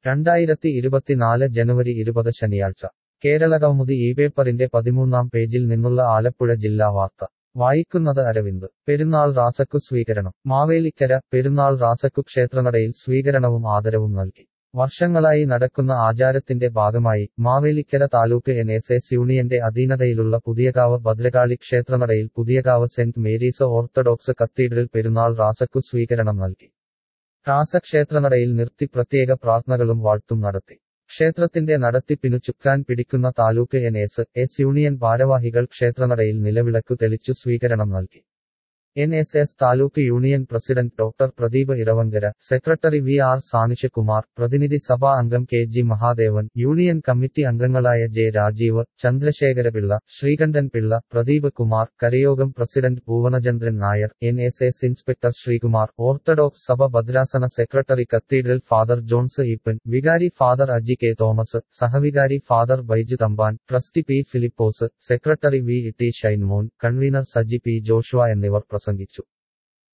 രണ്ടായിരത്തി ഇരുപത്തിനാല് ജനുവരി ഇരുപത് ശനിയാഴ്ച കേരളകൗമുദി ഈ പേപ്പറിന്റെ പതിമൂന്നാം പേജിൽ നിന്നുള്ള ആലപ്പുഴ ജില്ലാ വാർത്ത വായിക്കുന്നത് അരവിന്ദ് പെരുന്നാൾ റാസക്കു സ്വീകരണം മാവേലിക്കര പെരുന്നാൾ റാസക്കു ക്ഷേത്രനടയിൽ സ്വീകരണവും ആദരവും നൽകി വർഷങ്ങളായി നടക്കുന്ന ആചാരത്തിന്റെ ഭാഗമായി Mavelikkara taluk N S S യൂണിയന്റെ അധീനതയിലുള്ള പുതിയകാവ് ഭദ്രകാളി ക്ഷേത്രനടയിൽ പുതിയകാവ് സെന്റ് മേരീസ് ഓർത്തഡോക്സ് കത്തീഡ്രൽ പെരുന്നാൾ റാസക്കു സ്വീകരണം നൽകി റാസക്ഷേത്രനടയിൽ നിർത്തി പ്രത്യേക പ്രാർത്ഥനകളും വാഴ്ത്തും നടത്തി ക്ഷേത്രത്തിന്റെ നടത്തിപ്പിനു ചുക്കാൻ പിടിക്കുന്ന taluk N S S union ഭാരവാഹികൾ ക്ഷേത്രനടയിൽ നിലവിളക്കു തെളിച്ചു സ്വീകരണം നൽകി N S S taluk union president doctor Pradeep Iravankara secretary V R Sanishakumar പ്രതിനിധി സഭാ അംഗം K G Mahadevan union committee അംഗങ്ങളായ ജെ രാജീവ് ചന്ദ്രശേഖരപിള്ള ശ്രീകണ്ഠൻ പിള്ള പ്രദീപ് കുമാർ കരയോഗം president Bhuvanachandran Nair N S S inspector Sreekumar Orthodox സഭ ഭദ്രാസന secretary cathedral father Johns Eappen വികാരി ഫാദർ അജി കെ തോമസ് സഹവികാരി father Baiju Thampan trustee P Philipose secretary V T Shainmon convener Saji P Joshua എന്നിവർ പ്രസംഗിച്ചു